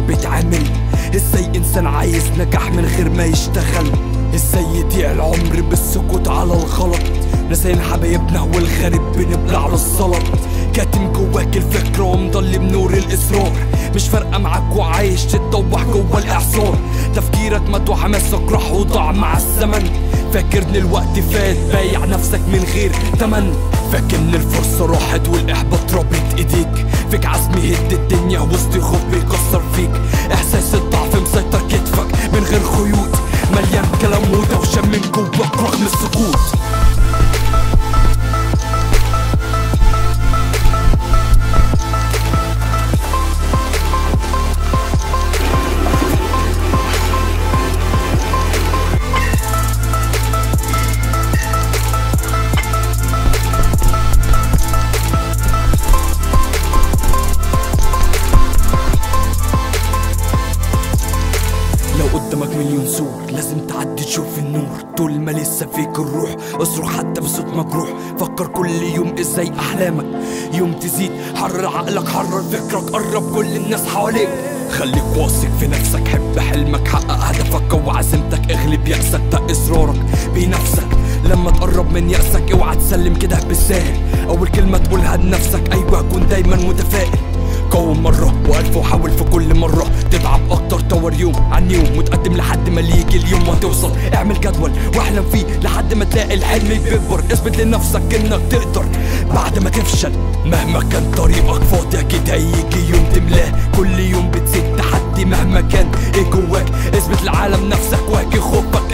بيتعامل ازاي انسان عايز نجاح من غير ما يشتغل ازاي يضيع العمر بالسكوت على الغلط نسينا حبايبنا والغريب بنبلع له الزلط كاتم جواك الفكرة ومضلم نور الإصرار مش فارقة معاك وعايش تتطوح جوا الإعصار تفكيرك مات وحماسك راح وضاع مع الزمن فاكر ان الوقت فات بايع نفسك من غير تمن فاكر ان الفرصة راحت والإحباط رابط إيديك فيك عزم يهد الدنيا وسط خوف بيكسر فيك إحساس الضعف مسيطر كتفك من غير خيوط مليان كلام ودوشة من جواك رغم السكوت لو قدامك مليون سور لازم تعدي تشوف النور طول ما لسه فيك الروح اصرخ حتى بصوت مجروح فكر كل يوم ازاي احلامك يوم تزيد حرر عقلك حرر فكرك قرب كل الناس حواليك خليك واثق في نفسك حب حلمك حقق هدفك وعزيمتك اغلب يأسك ده اصرارك بنفسك لما تقرب من يأسك اوعى تسلم كده بالساهل اول كلمة تقولها لنفسك ايوه كن دايما متفائل قوم مرة وألف وحاول في كل مرة تتعب أكتر طور يوم عن يوم وتقدم لحد ما يجي اليوم وتوصل اعمل جدول واحلم فيه لحد ما تلاقي الحلم بيكبر اثبت لنفسك انك تقدر بعد ما تفشل مهما كان طريقك فاضي اكيد هيجي يوم تملاه كل يوم بتزيد تحدي مهما كان ايه جواك اثبت للعالم نفسك واجه خوفك